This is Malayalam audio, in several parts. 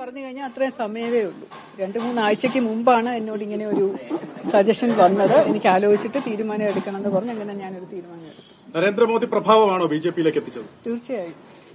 പറഞ്ഞു കഴിഞ്ഞാൽ അത്രയും സമയമേ ഉള്ളൂ രണ്ട് മൂന്ന് ആഴ്ചക്ക് മുമ്പാണ് എന്നോട് ഇങ്ങനെ ഒരു സജഷൻ വന്നത് എനിക്ക് ആലോചിച്ചിട്ട് തീരുമാനം എടുക്കണം എന്ന് പറഞ്ഞ് അങ്ങനെ ഞാനൊരു തീരുമാനം എടുത്തു നരേന്ദ്രമോദി പ്രഭാവമാണോ ബി ജെ പിയിലേക്ക് എത്തിച്ചത് തീർച്ചയായും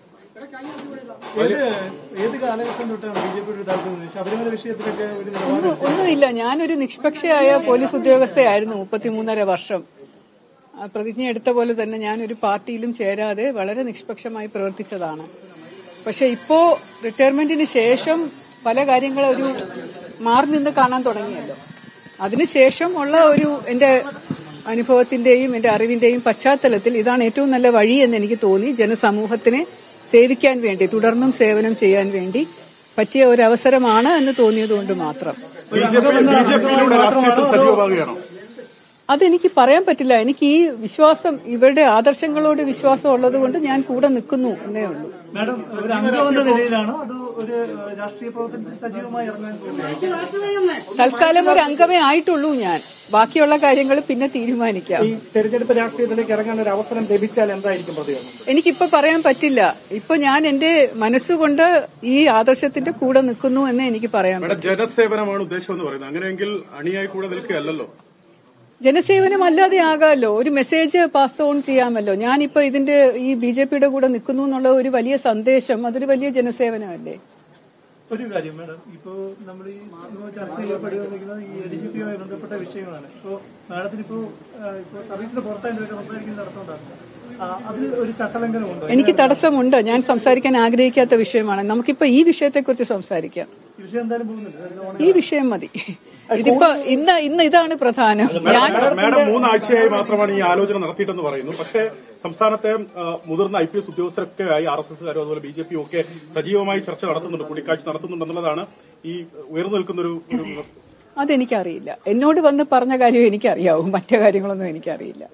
ഏത് ഏത് കാലഘട്ടം തൊട്ടാണ് ബി ജെ പിയുടെ താല്പര്യം ശബരിമല വിഷയത്തിലൊക്കെ ഒരു നിലപാട് ഒന്നും ഒന്നുമില്ല ഞാനൊരു നിഷ്പക്ഷയായ പോലീസ് ഉദ്യോഗസ്ഥയായിരുന്നു മുപ്പത്തിമൂന്നര വർഷം ആ പ്രതിജ്ഞ എടുത്ത പോലെ തന്നെ ഞാനൊരു പാർട്ടിയിലും ചേരാതെ വളരെ നിഷ്പക്ഷമായി പ്രവർത്തിച്ചതാണ് പക്ഷെ ഇപ്പോ റിട്ടയർമെന്റിന് ശേഷം പല കാര്യങ്ങളും ഒരു മാറി നിന്ന് കാണാൻ തുടങ്ങിയല്ലോ അതിനുശേഷം ഉള്ള ഒരു എന്റെ അനുഭവത്തിന്റെയും എന്റെ അറിവിന്റെയും പശ്ചാത്തലത്തിൽ ഇതാണ് ഏറ്റവും നല്ല വഴി എന്ന് എനിക്ക് തോന്നി ജനസമൂഹത്തിനെ സേവിക്കാൻ വേണ്ടി തുടർന്നും സേവനം ചെയ്യാൻ വേണ്ടി പറ്റിയ ഒരു അവസരമാണ് എന്ന് തോന്നിയതുകൊണ്ട് മാത്രം B J P B J പിയിലൂടെ രാഷ്ട്രീയത്തിൽ സജീവമാകുകയാണോ അതെനിക്ക് പറയാൻ പറ്റില്ല എനിക്ക് ഈ വിശ്വാസം ഇവരുടെ ആദർശങ്ങളോട് വിശ്വാസം ഉള്ളത് കൊണ്ട് ഞാൻ കൂടെ നിൽക്കുന്നു എന്നേ ഉള്ളൂ മാഡം ഒരു അംഗം എന്ന നിലയിലാണോ അതോ ഒരു ഏഹ്, രാഷ്ട്രീയ പ്രവർത്തനത്തിൽ സജീവമായി ഇറങ്ങാൻ പോകുന്നത് തൽക്കാലം ഒരു അംഗമേ ആയിട്ടുള്ളൂ ഞാൻ ബാക്കിയുള്ള കാര്യങ്ങൾ പിന്നെ തീരുമാനിക്കാം ഈ തെരഞ്ഞെടുപ്പ് രാഷ്ട്രീയത്തിലേക്ക് ഇറങ്ങാൻ ഒരു അവസരം ലഭിച്ചാൽ എന്തായിരിക്കും പ്രതികരണം എനിക്കിപ്പോ പറയാൻ പറ്റില്ല ഇപ്പൊ ഞാൻ എന്റെ മനസ്സുകൊണ്ട് ഈ ആദർശത്തിന്റെ കൂടെ നിൽക്കുന്നു എന്നേ എനിക്ക് പറയാൻ പറ്റൂ മേഡം ജനസേവനമാണ് ഉദ്ദേശം എന്ന് പറയുന്നത് അങ്ങനെയെങ്കിൽ അണിയായി കൂടെ നിൽക്കുകയല്ലല്ലോ ജനസേവനം അല്ലാതെ ആകാമല്ലോ ഒരു മെസ്സേജ് പാസ് ഓൺ ചെയ്യാമല്ലോ ഞാനിപ്പോ ഇതിന്റെ ഈ ബി ജെ പിയുടെ കൂടെ നിൽക്കുന്നു എന്നുള്ള ഒരു വലിയ സന്ദേശം അതൊരു വലിയ ജനസേവനമല്ലേ ഒരു കാര്യം മാഡം ഇപ്പോ നമ്മൾ ഈ ഇപ്പോ ചർച്ച ചെയ്യപ്പെടുന്നത് ഈ എ ഡി ജി പിയുമായി ബന്ധപ്പെട്ട വിഷയങ്ങളാണ് ഇപ്പോ മാഡത്തിന് ഇപ്പോ ഏഹ്, ഇപ്പോ സർവീസിന് പുറത്തായിട്ട് സംസാരിക്കുന്ന നടത്തുന്നുണ്ടാകും അതിൽ ഒരു ചട്ടലംഘനമുണ്ടോ എനിക്ക് തടസ്സമുണ്ട് ഞാൻ സംസാരിക്കാൻ ആഗ്രഹിക്കാത്ത വിഷയമാണ് നമുക്കിപ്പോ ഈ വിഷയത്തെക്കുറിച്ച് സംസാരിക്കാം ഈ വിഷയം എന്തായാലും പോകുന്നുണ്ട് അതിന് ഓണം- ഈ വിഷയം മതി ഇതിപ്പോ ഇന്ന് ഇന്ന് ഇതാണ് പ്രധാനം ഞാൻ മേഡം- മേഡം മൂന്നാഴ്ചയായി മാത്രമാണ് ഈ ആലോചന നടത്തിയിട്ടെന്ന് പറയുന്നു പക്ഷേ സംസ്ഥാനത്തെ ആ, മുതിർന്ന ഐ പി എസ് ഉദ്യോഗസ്ഥരൊക്കെ ആയി ആർ എസ് എസുകാരും അതുപോലെ ബി ജെ പിയും ഒക്കെ സജീവമായി ചർച്ച നടത്തുന്നുണ്ട് കൂടിക്കാഴ്ച നടത്തുന്നുണ്ട് എന്നുള്ളതാണ് ഈ ഉയർന്നു നിൽക്കുന്ന ഒരു ഒരു അതെനിക്കറിയില്ല എന്നോട് വന്ന് പറഞ്ഞ കാര്യം എനിക്കറിയാവും മറ്റു കാര്യങ്ങളൊന്നും എനിക്കറിയില്ല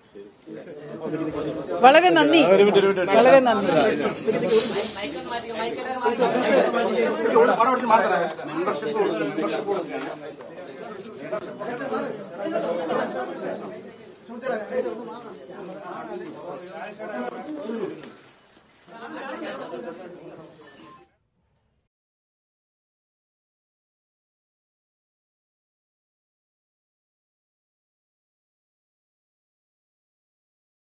വളരെ നന്ദി വളരെ നന്ദി